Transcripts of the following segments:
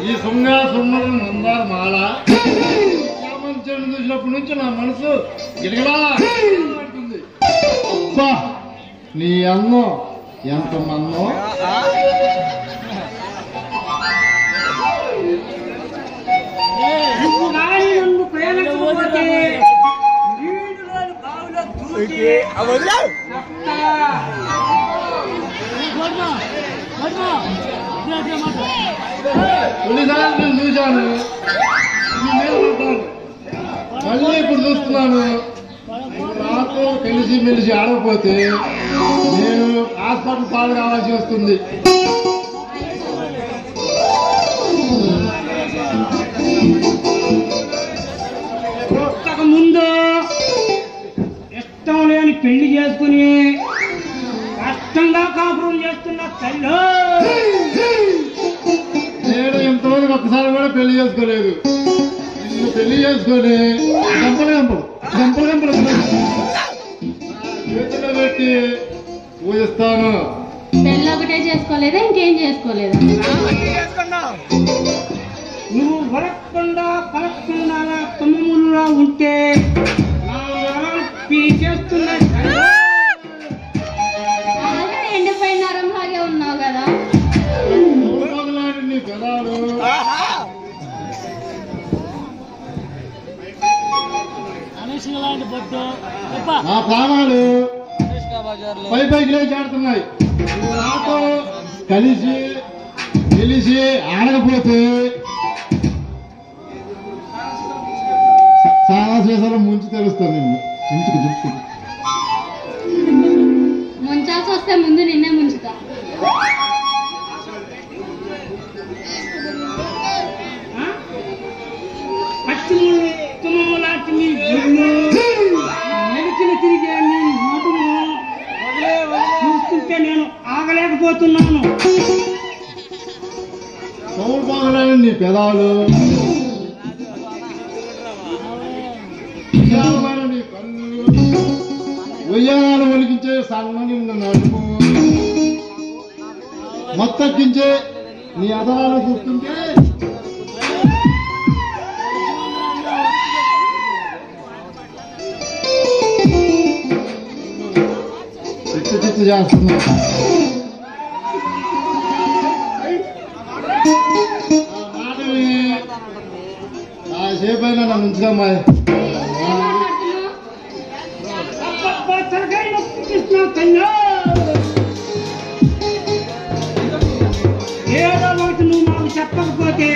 ఈ సుమ్మ సుమ్మల మందార మాల చామంతి చూసినప్పటి నుంచి నా మనసు గిరగలా పడుతుంది అబ్బా నీ అన్నం ఎంత మన్నో నువ్వు కానీ నన్ను ప్రేమించకపోతే నీటిలోని బావిలో దూకి చస్తా. కొన్నిసార్లు నేను చూశాను నీ మీద పడ్డాను మళ్ళీ ఇప్పుడు చూస్తున్నాను నువ్వు నాతో కలిసి మెలిసి ఆడకపోతే నేను హాస్పిటల్ పాలు కావాల్సి వస్తుంది పుట్టక ముందు ఇష్టం లేని పెళ్లి చేసుకుని కష్టంగా కాపురం చేస్తున్న తల్లి నేను ఇంతవరకు ఒక్కసారి కూడా పెళ్లి చేసుకోలేదు నిన్ను పెళ్లి చేసుకొని గంపలు గంపలు గంపలు గంపలు చేతిలో పెట్టి పూజిస్తాను పెళ్ళి ఒకటే చేసుకోలేదా ఇంకేం చేసుకోలేదా నువ్వు వరకుండా పలకుండా తుమ్మములా ఉంటే నా వరం పీకేస్తున్న తల్లి. ఆల్రెడీ ఎండిపోయిన నరంలాగే ఉన్నావు కదా మొదలాడి నీ పెదాలు నా ప్రాణాలు పై పైకి లేచి ఆడుతున్నాయి నువ్వు నాతో కలిసి తెలిసి ఆడకపోతే చాలా చేసాలో ముంచి తెలుస్తాను నిన్ను ముంచుకు చుట్టుకు ముంచాల్సి వస్తే ముందు నిన్నే ముంచుతా ఆ? పచ్చిముళ్ళు తుమ్మము లాంటి నీ జిల్లు మెలికలు తిరిగే నీ నడుము చూస్తుంటే నేను ఆగలేకపోతున్నాను పౌరు బాగలేని నీ పెదాలు విశాలమైన నీ కళ్ళు ఉయ్యాలను ఒలికించే సన్నని నడుము మొత్తెక్కించే నీ అదనాలు చూస్తుంటే చిత్తు చిత్తు చేస్తున్నా ఆ మాటని కాసేపు అయినా నన్ను ఉంచుకమ్మా ఏం మాట్లాడుతున్నావు అబ్బబ్బా, తలకాయ నొప్పి తీస్తున్నావు తల్లి. ఏదో ఒకటి నువ్వు మాకు చెప్పకపోతే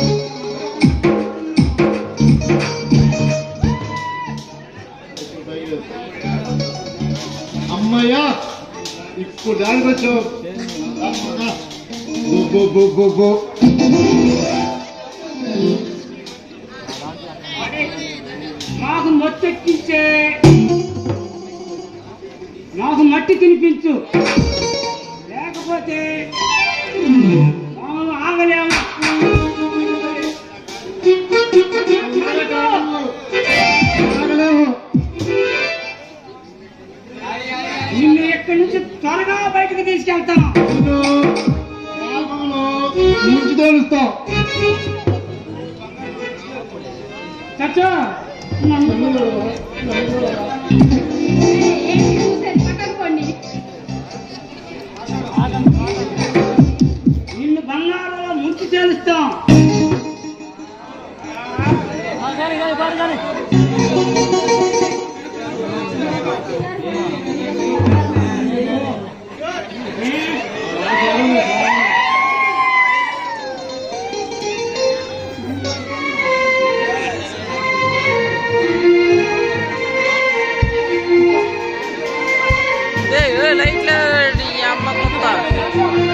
అమ్మయ్యా ఇప్పుడు దానికి వచ్చావు బో బో బో బో బో మాకు మొత్తెక్కించే మాకు మట్టి తినిపించు లేకపోతే మేము ఆగలేము ఆగలేము. నిన్ను ఇక్కడి నుంచి త్వరగా బయటకు తీసుకెళ్తాను నిన్ను పాపంలో ముంచి తేలుస్తాం చచ్చా నన్ను ఏంటి చూసేది పక్కకు పోండి నిన్ను బంగారంలో ముంచి తేలుస్తాం లైట్లు అమ్మ కుక్క